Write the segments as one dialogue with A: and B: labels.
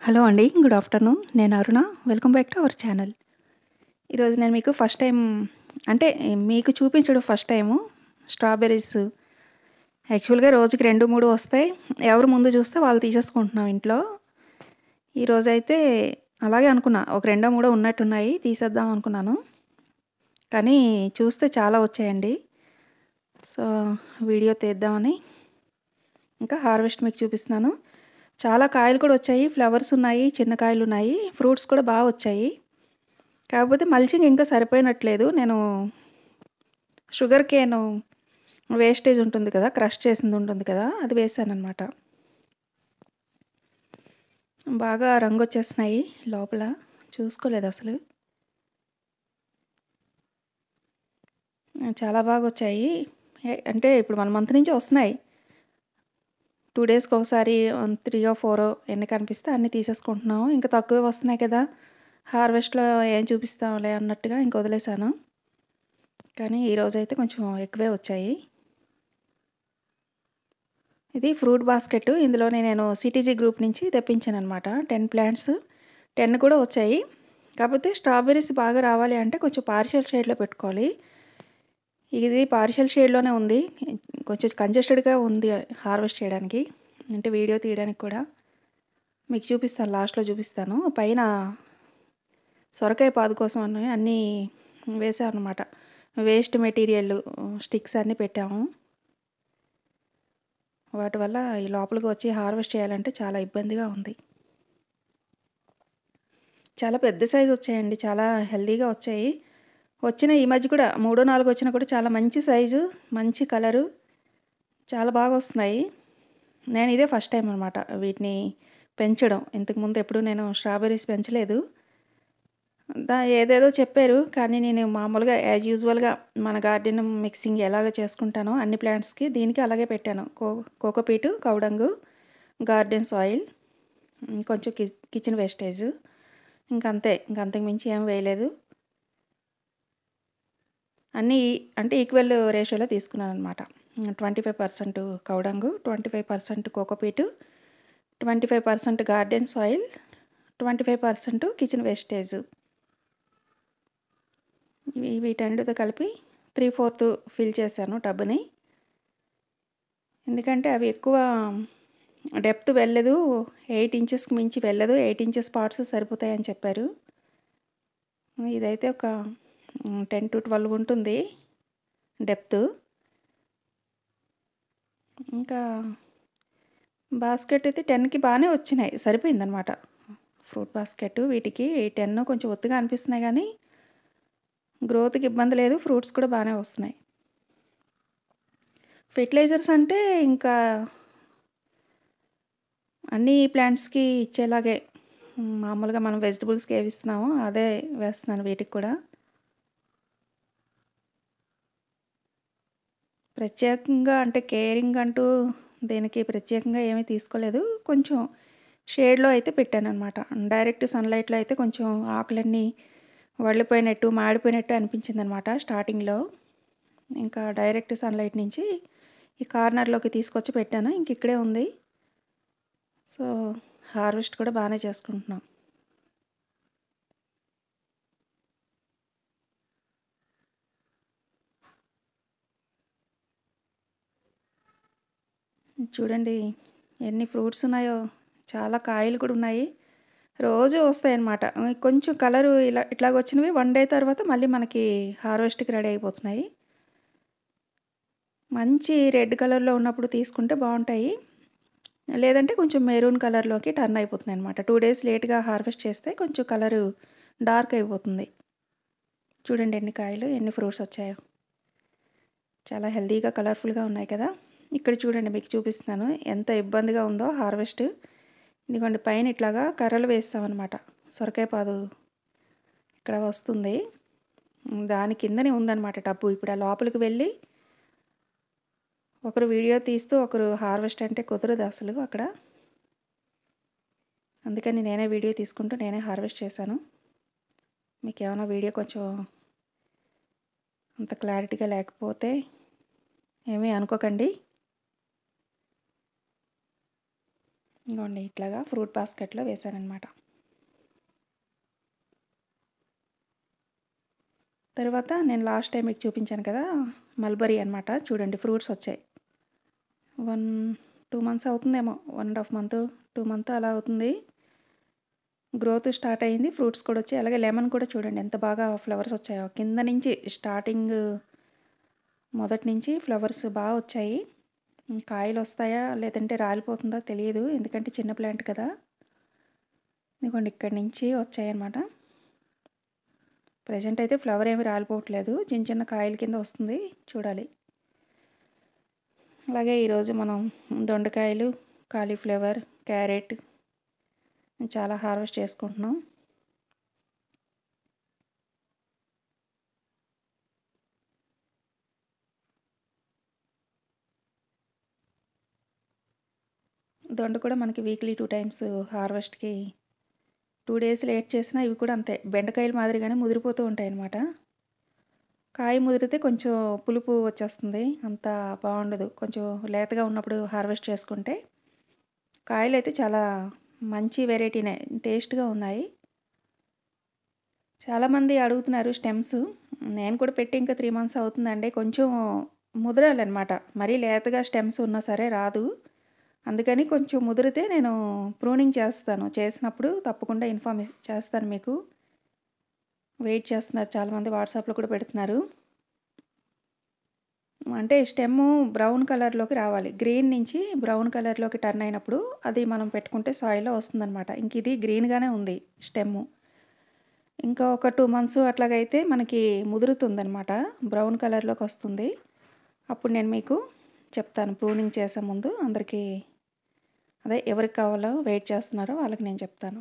A: hello అండి good afternoon నేను Aruna welcome back to our channel ఈరోజు నేను మీకు ఫస్ట్ టైం అంటే మీకు చూపించడం ఫస్ట్ టైము స్ట్రాబెర్రీస్ యాక్చువల్గా రోజుకి రెండు మూడు వస్తాయి ఎవరు ముందు చూస్తే వాళ్ళు తీసేసుకుంటున్నాం ఇంట్లో ఈరోజు అయితే అలాగే అనుకున్నా ఒక రెండో మూడో ఉన్నట్టున్నాయి తీసేద్దాం అనుకున్నాను కానీ చూస్తే చాలా వచ్చాయండి సో వీడియో తీద్దామని ఇంకా హార్వెస్ట్ మీకు చూపిస్తున్నాను చాలా కాయలు కూడా వచ్చాయి ఫ్లవర్స్ ఉన్నాయి చిన్న కాయలు ఉన్నాయి ఫ్రూట్స్ కూడా బాగా వచ్చాయి కాకపోతే మల్చింగ్ ఇంకా సరిపోయినట్లేదు నేను షుగర్ కేన్ వేస్టేజ్ ఉంటుంది కదా క్రష్ చేసింది ఉంటుంది కదా అది వేసాను అనమాట బాగా రంగు వచ్చేస్తున్నాయి లోపల చూసుకోలేదు అసలు చాలా బాగా వచ్చాయి అంటే ఇప్పుడు వన్ మంత్ నుంచి వస్తున్నాయి టూ డేస్కి ఒకసారి త్రీ ఓ ఫోరో ఎన్ని కనిపిస్తే అన్నీ తీసేసుకుంటున్నాము ఇంకా తక్కువే వస్తున్నాయి కదా హార్వెస్ట్లో ఏం చూపిస్తాంలే అన్నట్టుగా ఇంక వదిలేసాను కానీ ఈరోజు అయితే కొంచెం ఎక్కువే వచ్చాయి ఇది ఫ్రూట్ బాస్కెట్ ఇందులోనే నేను సిటీజీ గ్రూప్ నుంచి తెప్పించాను అనమాట టెన్ ప్లాంట్స్ టెన్ కూడా వచ్చాయి కాకపోతే స్ట్రాబెర్రీస్ బాగా రావాలి అంటే కొంచెం పార్షియల్ షేడ్లో పెట్టుకోవాలి ఇది పార్షియల్ షేడ్లోనే ఉంది కొంచెం కంజెస్టెడ్గా ఉంది హార్వెస్ట్ చేయడానికి అంటే వీడియో తీయడానికి కూడా మీకు చూపిస్తాను లాస్ట్లో చూపిస్తాను పైన సొరకాయ పాదు కోసం అన్నీ అన్నీ వేసాం అనమాట వేస్ట్ మెటీరియల్ స్టిక్స్ అన్నీ పెట్టాము వాటి వల్ల ఈ లోపలికి వచ్చి హార్వెస్ట్ చేయాలంటే చాలా ఇబ్బందిగా ఉంది చాలా పెద్ద సైజు వచ్చాయండి చాలా హెల్తీగా వచ్చాయి వచ్చిన ఈ మధ్య కూడా మూడో నాలుగు వచ్చినా కూడా చాలా మంచి సైజు మంచి కలరు చాలా బాగా వస్తున్నాయి నేను ఇదే ఫస్ట్ టైం అనమాట వీటిని పెంచడం ఇంతకుముందు ఎప్పుడు నేను స్ట్రాబెర్రీస్ పెంచలేదు దా ఏదేదో చెప్పారు కానీ నేను మామూలుగా యాజ్ యూజువల్గా మన గార్డెన్ మిక్సింగ్ ఎలాగ చేసుకుంటానో అన్ని ప్లాంట్స్కి దీనికి అలాగే పెట్టాను co cocopeat cow dung garden soil కొంచెం కిచెన్ వేస్టేజ్ ఇంకంతే ఇంకంతకు మించి ఏం వేయలేదు అన్నీ అంటే ఈక్వల్ రేషియోలో తీసుకున్నాను అనమాట twenty five percent cow dung twenty five percent cocopeat twenty five percent garden soil twenty five percent kitchen wastage వీటన్నిటితో కలిపి త్రీ ఫోర్త్ ఫిల్ చేశాను టబ్ని ఎందుకంటే అవి ఎక్కువ డెప్త్ వెళ్ళదు ఎయిట్ ఇంచెస్కి మించి వెళ్ళదు ఎయిట్ ఇంచెస్ పార్ట్స్ సరిపోతాయని చెప్పారు ఇదైతే ఒక టెన్ టు ట్వెల్వ్ ఉంటుంది డెప్త్ ఇంకా బాస్కెట్ అయితే టెన్కి బాగానే వచ్చినాయి సరిపోయిందనమాట ఫ్రూట్ బాస్కెట్ వీటికి టెన్ కొంచెం ఒత్తుగా అనిపిస్తున్నాయి కానీ గ్రోత్కి ఇబ్బంది లేదు ఫ్రూట్స్ కూడా బాగానే వస్తున్నాయి ఫెర్టిలైజర్స్ అంటే ఇంకా అన్ని ప్లాంట్స్కి ఇచ్చేలాగే మామూలుగా మనం వెజిటబుల్స్కి ఏవి ఇస్తున్నామో అదే వేస్తున్నాను వీటికి కూడా ప్రత్యేకంగా అంటే కేరింగ్ అంటూ దీనికి ప్రత్యేకంగా ఏమీ తీసుకోలేదు కొంచెం షేడ్లో అయితే పెట్టాను అనమాట డైరెక్ట్ సన్లైట్లో అయితే కొంచెం ఆకులన్నీ వళ్ళిపోయినట్టు మాడిపోయినట్టు అనిపించింది అనమాట స్టార్టింగ్లో ఇంకా డైరెక్ట్ సన్లైట్ నుంచి ఈ కార్నర్లోకి తీసుకొచ్చి పెట్టాను ఇంక ఇక్కడే ఉంది సో హార్వెస్ట్ కూడా బాగానే చేసుకుంటున్నాం చూడండి ఎన్ని ఫ్రూట్స్ ఉన్నాయో చాలా కాయలు కూడా ఉన్నాయి రోజు వస్తాయి అన్నమాట కొంచెం కలరు ఇలా ఇట్లాగ వచ్చినవి వన్ డే తర్వాత మళ్ళీ మనకి హార్వెస్ట్కి రెడీ అయిపోతున్నాయి మంచి రెడ్ కలర్లో ఉన్నప్పుడు తీసుకుంటే బాగుంటాయి లేదంటే కొంచెం మెరూన్ కలర్లోకి టర్న్ అయిపోతున్నాయి అనమాట టూ డేస్ లేట్గా హార్వెస్ట్ చేస్తే కొంచెం కలరు డార్క్ అయిపోతుంది చూడండి ఎన్ని కాయలు ఎన్ని ఫ్రూట్స్ వచ్చాయో చాలా హెల్తీగా కలర్ఫుల్గా ఉన్నాయి కదా ఇక్కడ చూడండి మీకు చూపిస్తున్నాను ఎంత ఇబ్బందిగా ఉందో హార్వెస్ట్ ఇదిగోండి పైన ఇట్లాగా కర్రలు వేస్తామన్నమాట సొరకాయ పాదు ఇక్కడ వస్తుంది దాని కిందనే ఉందన్నమాట టబ్బు ఇప్పుడు ఆ లోపలికి వెళ్ళి ఒకరు వీడియో తీస్తూ ఒకరు హార్వెస్ట్ అంటే కుదరదు అసలు అక్కడ అందుకని నేనే వీడియో తీసుకుంటూ నేనే హార్వెస్ట్ చేశాను మీకు ఏమైనా వీడియో కొంచెం అంత క్లారిటీగా లేకపోతే ఏమీ అనుకోకండి ఇంకోండి ఇట్లాగా ఫ్రూట్ బాస్కెట్లో వేసానమాట తర్వాత నేను లాస్ట్ టైం మీకు చూపించాను కదా మల్బరీ అనమాట చూడండి ఫ్రూట్స్ వచ్చాయి వన్ టూ మంత్స్ అవుతుందేమో one and half month two month అలా అవుతుంది గ్రోత్ స్టార్ట్ అయింది ఫ్రూట్స్ కూడా వచ్చాయి అలాగే లెమన్ కూడా చూడండి ఎంత బాగా ఫ్లవర్స్ వచ్చాయో కింద నుంచి స్టార్టింగ్ మొదటి నుంచి ఫ్లవర్స్ బాగా వచ్చాయి కాయలు వస్తాయా లేదంటే రాలిపోతుందో తెలియదు ఎందుకంటే చిన్న ప్లాంట్ కదా ఇదిగోండి ఇక్కడి నుంచి వచ్చాయన్నమాట ప్రజెంట్ అయితే ఫ్లవర్ ఏమి రాలిపోవట్లేదు చిన్న చిన్న కాయల కింద వస్తుంది చూడాలి అలాగే ఈరోజు మనం దొండకాయలు కాలీఫ్లవర్ క్యారెట్ చాలా హార్వెస్ట్ చేసుకుంటున్నాం దొండ కూడా మనకి వీక్లీ టూ టైమ్స్ హార్వెస్ట్కి టూ డేస్ లేట్ చేసినా ఇవి కూడా అంతే బెండకాయలు మాదిరిగానే ముదిరిపోతూ ఉంటాయి అన్నమాట కాయ ముదిరితే కొంచెం పులుపు వచ్చేస్తుంది అంత బాగుండదు కొంచెం లేతగా ఉన్నప్పుడు హార్వెస్ట్ చేసుకుంటే కాయలు అయితే చాలా మంచి వెరైటీనే టేస్ట్గా ఉన్నాయి చాలామంది అడుగుతున్నారు స్టెమ్స్ నేను కూడా పెట్టి ఇంకా త్రీ మంత్స్ అవుతుందండి కొంచెం ముదరాలన్నమాట మరీ లేతగా స్టెమ్స్ ఉన్నా సరే రాదు అందుకని కొంచెం ముదిరితే నేను ప్రూనింగ్ చేస్తాను చేసినప్పుడు తప్పకుండా ఇన్ఫామ్ చేస్తాను మీకు వెయిట్ చేస్తున్నారు చాలామంది వాట్సాప్లో కూడా పెడుతున్నారు అంటే స్టెమ్ బ్రౌన్ కలర్లోకి రావాలి గ్రీన్ నుంచి బ్రౌన్ కలర్లోకి టర్న్ అయినప్పుడు అది మనం పెట్టుకుంటే సాయిల్లో వస్తుందన్నమాట ఇంక ఇది గ్రీన్గానే ఉంది స్టెమ్ ఇంకా ఒక టూ మంత్స్ అట్లాగైతే మనకి ముదురుతుందనమాట బ్రౌన్ కలర్లోకి వస్తుంది అప్పుడు నేను మీకు చెప్తాను ప్రూనింగ్ చేసే ముందు అందరికీ అదే ఎవరికి కావాలో వెయిట్ చేస్తున్నారో వాళ్ళకి నేను చెప్తాను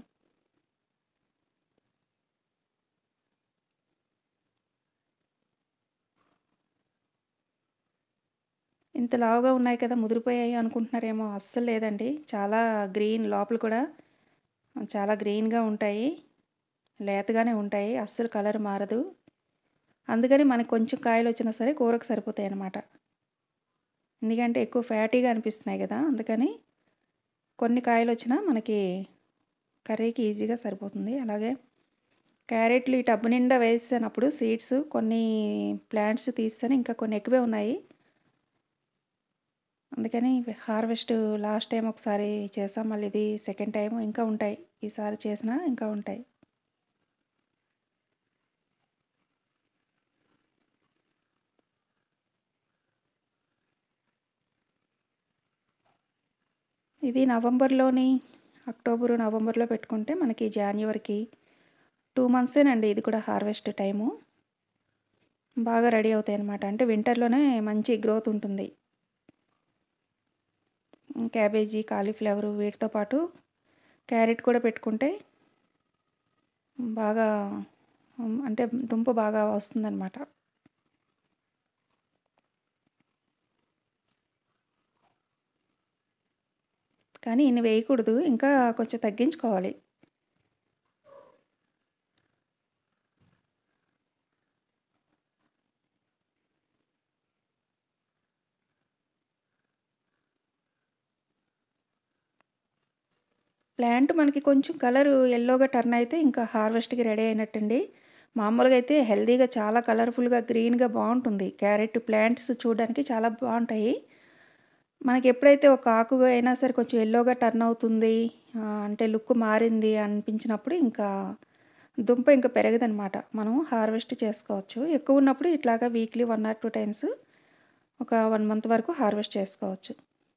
A: ఇంత లావుగా ఉన్నాయి కదా ముదిరిపోయాయి అనుకుంటున్నారేమో అస్సలు లేదండి చాలా గ్రీన్ లోపల కూడా చాలా గ్రీన్గా ఉంటాయి లేతగానే ఉంటాయి అస్సలు కలర్ మారదు అందుకని మనకు కొంచెం కాయలు వచ్చినా సరే కూరకు సరిపోతాయి అన్నమాట ఎందుకంటే ఎక్కువ ఫ్యాటీగా అనిపిస్తున్నాయి కదా అందుకని కొన్ని కాయలు వచ్చినా మనకి కర్రీకి ఈజీగా సరిపోతుంది అలాగే క్యారెట్లు ఈ టబ్బు నిండా వేసానప్పుడు సీడ్స్ కొన్ని ప్లాంట్స్ తీస్తాను ఇంకా కొన్ని ఎక్కువే ఉన్నాయి అందుకని హార్వెస్ట్ లాస్ట్ టైం ఒకసారి చేసాం మళ్ళీ ఇది సెకండ్ టైం ఇంకా ఉంటాయి ఈసారి చేసినా ఇంకా ఉంటాయి ఇది నవంబర్లోని అక్టోబరు నవంబర్లో పెట్టుకుంటే మనకి జాన్యువరికి టూ మంత్సేనండి ఇది కూడా హార్వెస్ట్ టైము బాగా రెడీ అవుతాయి అన్నమాట అంటే వింటర్లోనే మంచి గ్రోత్ ఉంటుంది క్యాబేజీ కాలీఫ్లవర్ వీటితో పాటు క్యారెట్ కూడా పెట్టుకుంటే బాగా అంటే దుంప బాగా వస్తుందన్నమాట కానీ ఇన్ని వేయకూడదు ఇంకా కొంచెం తగ్గించుకోవాలి ప్లాంట్ మనకి కొంచెం కలర్ ఎల్లోగా టర్న్ అయితే ఇంకా హార్వెస్ట్కి రెడీ అయినట్టండి మామూలుగా అయితే హెల్దీగా చాలా కలర్ఫుల్గా గ్రీన్గా బాగుంటుంది క్యారెట్ ప్లాంట్స్ చూడడానికి చాలా బాగుంటాయి మనకి ఎప్పుడైతే ఒక ఆకు అయినా సరే కొంచెం ఎల్లోగా టర్న్ అవుతుంది అంటే లుక్ మారింది అనిపించినప్పుడు ఇంకా దుంప ఇంకా పెరగదనమాట మనం హార్వెస్ట్ చేసుకోవచ్చు ఎక్కువ ఉన్నప్పుడు ఇట్లాగా weekly one or two times ఒక వన్ మంత్ వరకు హార్వెస్ట్ చేసుకోవచ్చు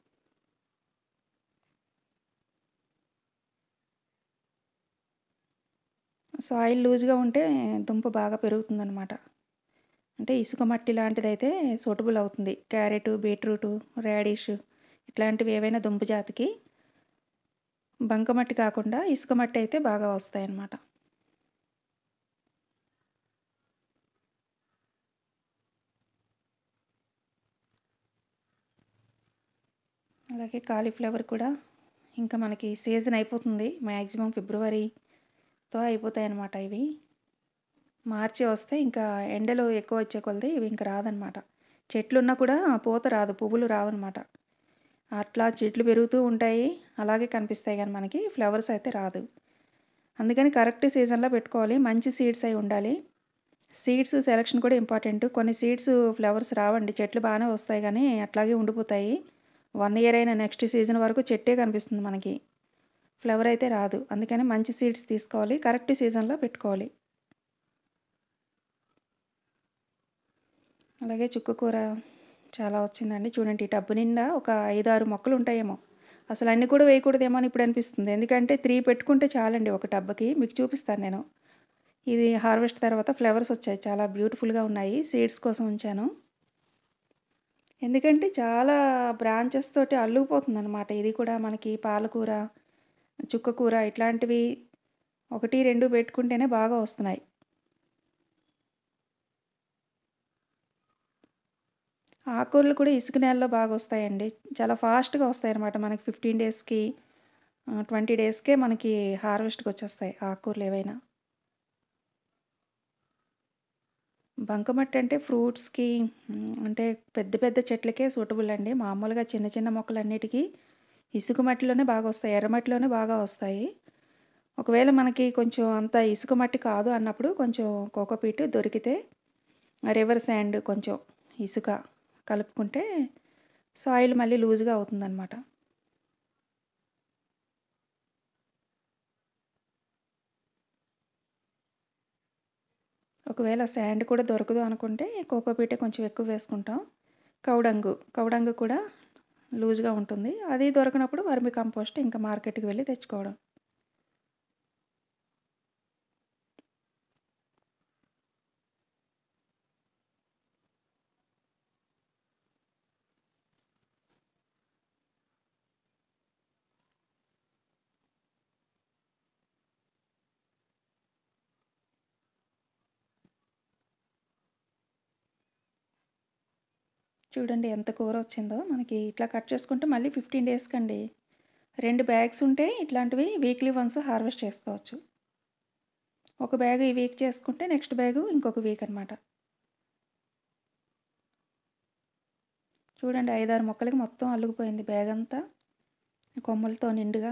A: సాయిల్ లూజ్గా ఉంటే దుంప బాగా పెరుగుతుందనమాట అంటే ఇసుక మట్టి లాంటిది అయితే సూటబుల్ అవుతుంది క్యారెట్ బీట్రూట్ రాడిష్ ఇట్లాంటివి ఏవైనా దుంప జాతికి బంకమట్టి కాకుండా ఇసుక మట్టి అయితే బాగా వస్తాయి అన్నమాట అలాగే కాలీఫ్లవర్ కూడా ఇంకా మనకి సీజన్ అయిపోతుంది మ్యాక్సిమం ఫిబ్రవరితో అయిపోతాయి అన్నమాట ఇవి మార్చి వస్తే ఇంకా ఎండలు ఎక్కువ వచ్చే కొలది ఇవి ఇంకా రాదనమాట చెట్లు ఉన్నా కూడా పూత రాదు పువ్వులు రావన్నమాట అట్లా చెట్లు పెరుగుతూ ఉంటాయి అలాగే కనిపిస్తాయి కానీ మనకి ఫ్లవర్స్ అయితే రాదు అందుకని కరెక్ట్ సీజన్లో పెట్టుకోవాలి మంచి సీడ్స్ అయి ఉండాలి సీడ్స్ సెలెక్షన్ కూడా ఇంపార్టెంట్ కొన్ని సీడ్స్ ఫ్లవర్స్ రావండి చెట్లు బాగానే వస్తాయి కానీ అట్లాగే ఉండిపోతాయి వన్ ఇయర్ అయినా నెక్స్ట్ సీజన్ వరకు చెట్టే కనిపిస్తుంది మనకి ఫ్లవర్ అయితే రాదు అందుకని మంచి సీడ్స్ తీసుకోవాలి కరెక్ట్ సీజన్లో పెట్టుకోవాలి అలాగే చుక్క కూర చాలా వచ్చిందండి చూడండి ఈ టబ్బు నిండా ఒక ఐదు ఆరు మొక్కలు ఉంటాయేమో అసలు అన్నీ కూడా వేయకూడదేమో అని ఇప్పుడు అనిపిస్తుంది ఎందుకంటే త్రీ పెట్టుకుంటే చాలండి ఒక టబ్బకి మీకు చూపిస్తాను నేను ఇది హార్వెస్ట్ తర్వాత ఫ్లవర్స్ వచ్చాయి చాలా బ్యూటిఫుల్గా ఉన్నాయి సీడ్స్ కోసం ఉంచాను ఎందుకంటే చాలా బ్రాంచెస్ తోటి అల్లుకుపోతుంది అనమాట ఇది కూడా మనకి పాలకూర చుక్కకూర ఇట్లాంటివి ఒకటి రెండు పెట్టుకుంటేనే బాగా వస్తున్నాయి ఆకుకూరలు కూడా ఇసుక నేలలో బాగా వస్తాయండి చాలా ఫాస్ట్గా వస్తాయి అన్నమాట మనకి ఫిఫ్టీన్ డేస్కి ట్వంటీ డేస్కే మనకి హార్వెస్ట్కి వచ్చేస్తాయి ఆకుకూరలు ఏవైనా బంకమట్టి అంటే ఫ్రూట్స్కి అంటే పెద్ద పెద్ద చెట్లకే సూటబుల్ అండి మామూలుగా చిన్న చిన్న మొక్కలన్నిటికీ ఇసుక మట్టిలోనే బాగా వస్తాయి ఎర్రమట్టిలోనే బాగా వస్తాయి ఒకవేళ మనకి కొంచెం అంత ఇసుక మట్టి కాదు అన్నప్పుడు కొంచెం కోకోపీట్ దొరికితే రివర్ శాండ్ కొంచెం ఇసుక కలుపుకుంటే సాయిల్ మళ్ళీ లూజ్గా అవుతుందన్నమాట ఒకవేళ శాండ్ కూడా దొరకదు అనుకుంటే కోకోపీట కొంచెం ఎక్కువ వేసుకుంటాం కౌడంగు కౌడంగు కూడా లూజ్గా ఉంటుంది అది దొరకనప్పుడు వర్మి కంపోస్ట్ ఇంకా మార్కెట్కి వెళ్ళి తెచ్చుకోవడం చూడండి ఎంత కూర వచ్చిందో మనకి ఇట్లా కట్ చేసుకుంటే మళ్ళీ ఫిఫ్టీన్ డేస్కి అండి రెండు బ్యాగ్స్ ఉంటే ఇట్లాంటివి వీక్లీ వన్స్ హార్వెస్ట్ చేసుకోవచ్చు ఒక బ్యాగ్ ఈ వీక్ చేసుకుంటే నెక్స్ట్ బ్యాగు ఇంకొక వీక్ అనమాట చూడండి ఐదారు మొక్కలకి మొత్తం అల్లుకుపోయింది బ్యాగ్ అంతా కొమ్మలతో నిండుగా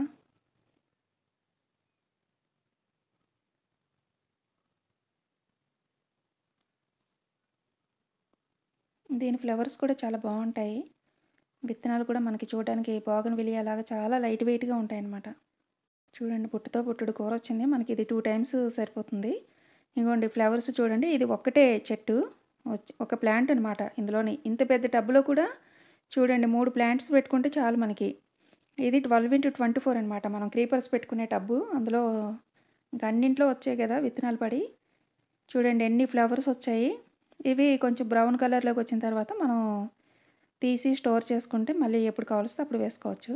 A: దీని ఫ్లవర్స్ కూడా చాలా బాగుంటాయి విత్తనాలు కూడా మనకి చూడడానికి బాగుని విలియేలాగా చాలా లైట్ వెయిట్గా ఉంటాయి అన్నమాట చూడండి పుట్టుతో పుట్టుడు కూర వచ్చింది మనకి ఇది టూ టైమ్స్ సరిపోతుంది ఇంకోండి ఫ్లవర్స్ చూడండి ఇది ఒక్కటే చెట్టు ఒక ప్లాంట్ అనమాట ఇందులోని ఇంత పెద్ద టబ్లో కూడా చూడండి మూడు ప్లాంట్స్ పెట్టుకుంటే చాలు మనకి ఇది ట్వెల్వ్ ఇంటూ ట్వంటీ ఫోర్ అనమాట మనం క్రీపర్స్ పెట్టుకునే టబ్బు అందులో ఇంకా అన్నింట్లో వచ్చాయి కదా విత్తనాలు పడి చూడండి ఎన్ని ఫ్లవర్స్ వచ్చాయి ఇవి కొంచెం బ్రౌన్ కలర్లోకి వచ్చిన తర్వాత మనం తీసి స్టోర్ చేసుకుంటే మళ్ళీ ఎప్పుడు కావాల్స్తే అప్పుడు వేసుకోవచ్చు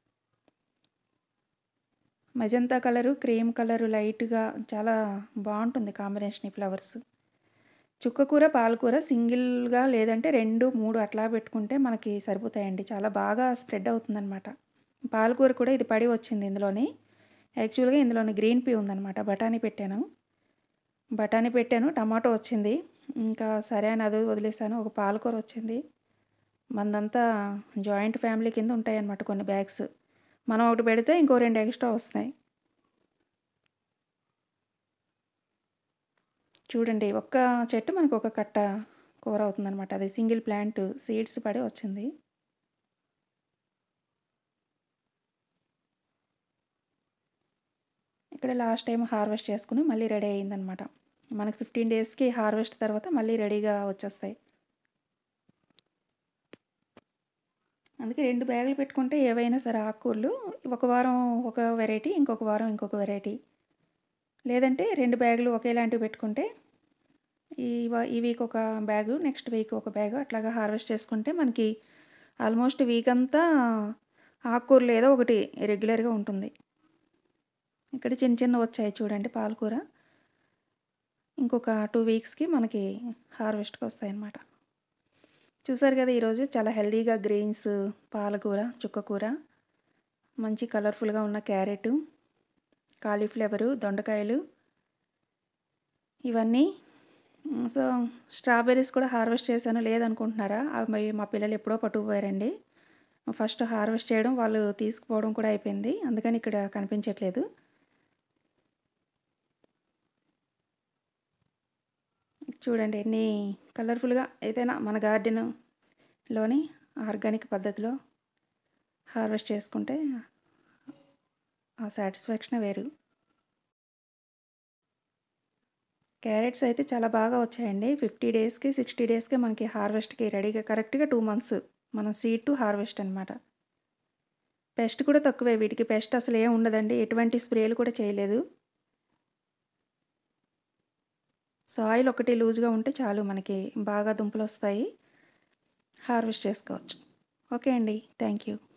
A: మజంతా కలరు క్రీమ్ కలరు లైట్గా చాలా బాగుంటుంది కాంబినేషన్ ఈ ఫ్లవర్స్ చుక్కకూర పాలకూర సింగిల్గా లేదంటే రెండు మూడు అట్లా పెట్టుకుంటే మనకి సరిపోతాయండి చాలా బాగా స్ప్రెడ్ అవుతుందన్నమాట పాలకూర కూడా ఇది పడి వచ్చింది ఇందులోని యాక్చువల్గా ఇందులోని గ్రీన్ పీ ఉందన్నమాట బఠానీ పెట్టాను బఠానీ పెట్టాను టమాటో వచ్చింది ఇంకా సరే అని అది వదిలేసాను ఒక పాలకూర వచ్చింది మందంతా జాయింట్ ఫ్యామిలీ కింద ఉంటాయి అన్నమాట కొన్ని బ్యాగ్స్ మనం ఒకటి పెడితే ఇంకో రెండు ఎక్స్ట్రా వస్తున్నాయి చూడండి ఒక్క చెట్టు మనకు ఒక కట్ట కూర అవుతుందన్నమాట అది సింగిల్ ప్లాంట్ సీడ్స్ పడి వచ్చింది ఇక్కడ లాస్ట్ టైం హార్వెస్ట్ చేసుకుని మళ్ళీ రెడీ అయ్యిందనమాట మనకి ఫిఫ్టీన్ డేస్కి హార్వెస్ట్ తర్వాత మళ్ళీ రెడీగా వచ్చేస్తాయి అందుకే రెండు బ్యాగులు పెట్టుకుంటే ఏవైనా సరే ఆకుకూరలు ఒక వారం ఒక వెరైటీ ఇంకొక వారం ఇంకొక వెరైటీ లేదంటే రెండు బ్యాగులు ఒకేలాంటివి పెట్టుకుంటే ఈ ఈ వీక్ ఒక బ్యాగు నెక్స్ట్ వీక్ ఒక బ్యాగు అట్లాగా హార్వెస్ట్ చేసుకుంటే మనకి ఆల్మోస్ట్ వీక్ అంతా ఆకుకూరలు ఏదో ఒకటి రెగ్యులర్గా ఉంటుంది ఇక్కడ చిన్న చిన్న వచ్చాయి చూడండి పాలకూర ఇంకొక టూ వీక్స్కి మనకి హార్వెస్ట్కి వస్తాయి అన్నమాట చూసారు కదా ఈరోజు చాలా హెల్తీగా గ్రీన్స్ పాలకూర చుక్కకూర మంచి కలర్ఫుల్గా ఉన్న క్యారెట్ కాలీఫ్లవరు దొండకాయలు ఇవన్నీ సో స్ట్రాబెర్రీస్ కూడా హార్వెస్ట్ చేశాను లేదనుకుంటున్నారా అవి మా పిల్లలు ఎప్పుడో పట్టుకుపోయారండి ఫస్ట్ హార్వెస్ట్ చేయడం వాళ్ళు తీసుకుపోవడం కూడా అయిపోయింది అందుకని ఇక్కడ కనిపించట్లేదు చూడండి ఎన్ని కలర్ఫుల్గా ఏదైనా మన గార్డెన్లోని ఆర్గానిక్ పద్ధతిలో హార్వెస్ట్ చేసుకుంటే ఆ సాటిస్ఫాక్షన్ వేరు క్యారెట్స్ అయితే చాలా బాగా వచ్చాయండి ఫిఫ్టీ డేస్కి సిక్స్టీ డేస్కి మనకి హార్వెస్ట్కి రెడీగా కరెక్ట్గా టూ మంత్స్ మనం సీడ్ టు హార్వెస్ట్ అనమాట పెస్ట్ కూడా తక్కువే వీటికి పెస్ట్ అసలు ఏం ఉండదండి ఎటువంటి స్ప్రేలు కూడా చేయలేదు సాయిల్ ఒకటి లూజ్గా ఉంటే చాలు మనకి బాగా దుంపలు వస్తాయి హార్వెస్ట్ చేసుకోవచ్చు ఓకే అండి థ్యాంక్ యూ